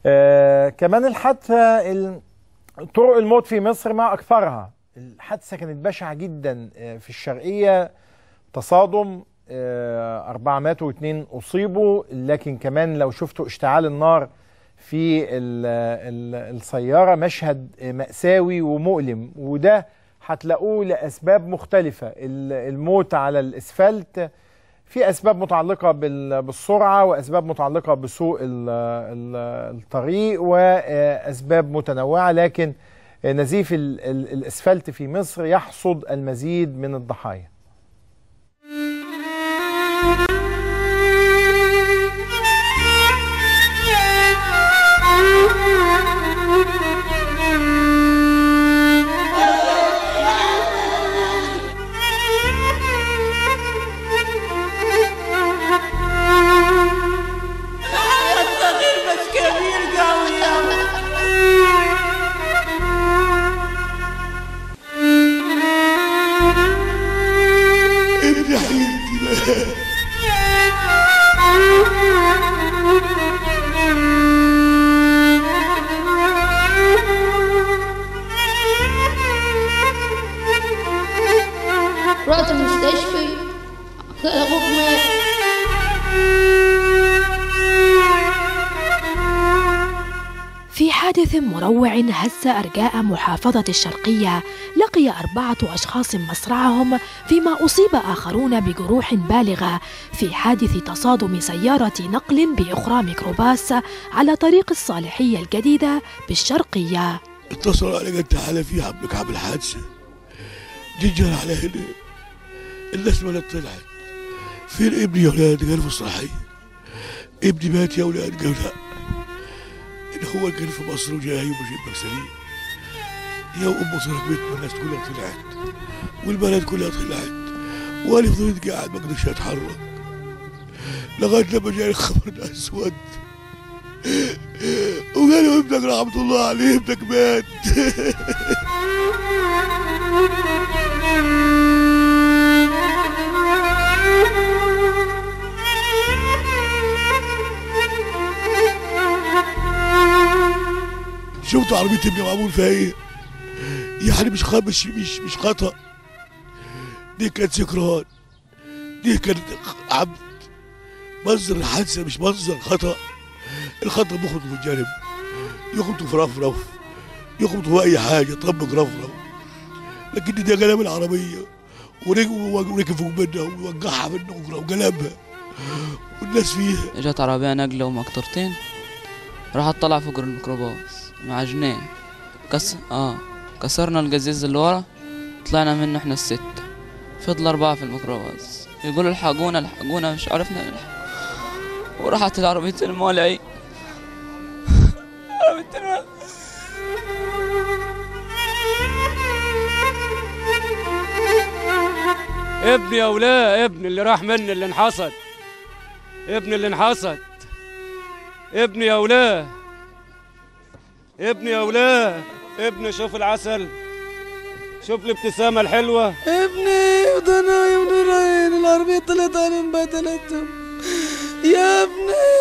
آه كمان الحادثه ال- طرق الموت في مصر ما اكثرها الحادثه كانت بشعه جدا آه، في الشرقيه تصادم آه، أربعة ماتوا واثنين أصيبوا لكن كمان لو شفتوا اشتعال النار في ال ال السيارة مشهد آه، مأساوي ومؤلم وده هتلاقوه لأسباب مختلفة ال- الموت على الإسفلت في أسباب متعلقة بال- بالسرعة وأسباب متعلقة بسوء ال- ال- الطريق وأسباب متنوعة لكن نزيف ال- ال- الإسفلت في مصر يحصد المزيد من الضحايا صغير بس كبير قوي يابا ابن حبيبتي رحت المستشفى اخوك مات في حادث مروع هز أرجاء محافظة الشرقية لقي أربعة أشخاص مصرعهم فيما أصيب آخرون بجروح بالغة في حادث تصادم سيارة نقل بأخرى ميكروباص على طريق الصالحية الجديدة بالشرقية اتصل علي قلت تعالى في عمك عامل حادثه جيت على هنا الناس ما طلعت فين ابني يا ولاد قال في الصلاحيه ابني مات يا ولاد قال لا إن هو كان في مصر وجاي ومش ابنك سليم يا أمه صارت بيت والناس كلها طلعت والبلد كلها طلعت وأنا فضلت قاعد ما قدرتش أتحرك لغاية لما جاني الخبر ده أسود وقالوا ابنك رحمة الله عليه ابنك مات شفتوا عربية ابني معمول فيها ايه؟ يعني مش خ- مش مش مش خطأ دي كانت سكران دي كانت عبد منظر الحادثة مش منظر خطأ الخطأ بيخبط في الجانب يخبطوا في رفرف يخبطوا في أي حاجة طبق رفرف لكن دي قلب العربية وركب وركب فوق منها ووقعها منه وقلبها والناس فيها اجت عربية نقلة ومقطرتين راحت طلع فوق الميكروباص مع جنيه كس اه كسرنا القزيز اللي ورا طلعنا منه احنا الستة فضل أربعة في الميكروباص يقولوا الحقونا الحقونا مش عرفنا نلحق وراحت العربية المولعي عربية المولعي ابني يا ولا ابني اللي راح مني اللي انحصد ابني اللي انحصد ابني يا ولا ابني يا ولا ابني شوف العسل شوف الابتسامة الحلوة ابني وضنايا ونورين العربية طلعت عليهم بدلتهم يا ابني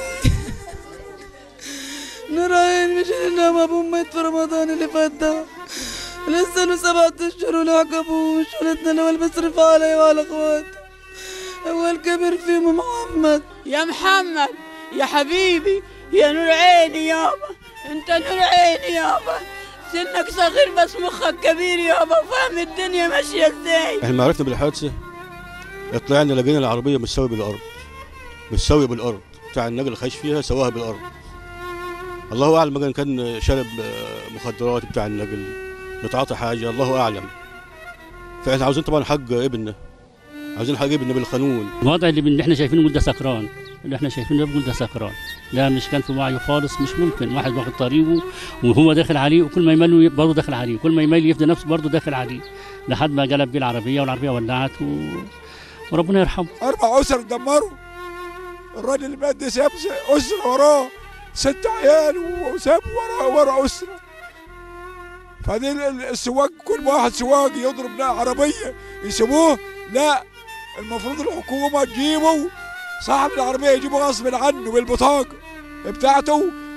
نورين مش لنا ما ابو ميت في رمضان اللي فات ده لسه له سبعة اشهر ولعقبوش ولدنا الاول بيصرف علي وعلى اخواتي هو الكبير فيهم محمد يا محمد يا حبيبي يا نور عيني يابا انت نور عيني يابا سنك صغير بس مخك كبير يابا فاهم الدنيا ماشية ازاي احنا ما عرفنا بالحادثه طلعنا لقينا العربيه متساويه بالارض متساويه بالارض بتاع النقل خش فيها سواها بالارض الله اعلم بقى إن كان شرب آه، مخدرات بتاع النقل متعاطى حاجه الله اعلم فاحنا عاوزين طبعا حق ابننا عاوزين حق ابننا بالقانون الوضع اللي اللي احنا شايفينه نقول ده سكران اللي احنا شايفينه ده بنقول ده سكران لا مش كان في وعيه خالص مش ممكن واحد واخد طريقه وهو داخل عليه وكل ما يميل برضه داخل عليه وكل ما يميل يفدي نفسه برضه داخل عليه لحد ما قلب بيه العربيه والعربيه ولعت و... وربنا يرحمه أربع أسر دمروا الراجل اللي مات ده ساب أسرة وراه ست عيال وساب وراه ورا أسرة بعدين السواق كل واحد سواق يضرب لا عربية يسيبوه لا المفروض الحكومة تجيبه صاحب العربية يجيبه غصب عنه بالبطاقة بتاعته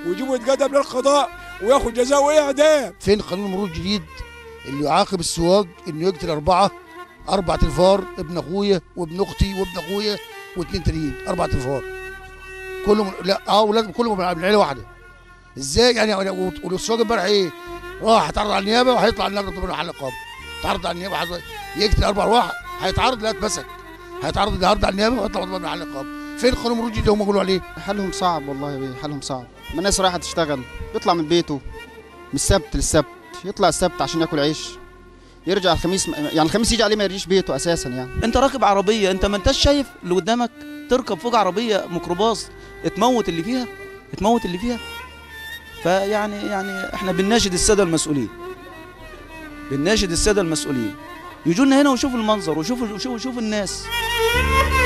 ويجيبوا يتقدم للقضاء وياخد جزاء اعدام فين قانون المرور الجديد اللي يعاقب السواق انه يقتل اربعه اربع تنفار ابن اخويا وابن اختي وابن اخويا واثنين تانيين اربع تنفار كلهم لا اه ولاد كلهم من عيله واحده ازاي يعني والسواق امبارح ايه راح اتعرض على النيابه وهيطلع النهارده ضمن محل اقامه اتعرض على النيابه وحضر- يقتل اربع ارواح هيتعرض لا اتمسك هيتعرض النهارده على النيابه ويطلع ضمن محل اقامه فين قانون المرور الجديد اللي هم بيقولوا عليه حالهم صعب والله يا بيه حالهم صعب ما الناس رايحه تشتغل بيطلع من بيته من السبت للسبت يطلع السبت عشان ياكل عيش يرجع الخميس يعني الخميس يجي عليه ما يرجعش بيته اساسا يعني انت راكب عربيه انت ما انتش شايف اللي قدامك تركب فوق عربيه ميكروباص تموت اللي فيها تموت اللي فيها فيعني يعني احنا بنناشد الساده المسؤولين بنناشد الساده المسؤولين يجوا لنا هنا ويشوفوا المنظر ويشوفوا ويشوفوا ويشوفوا الناس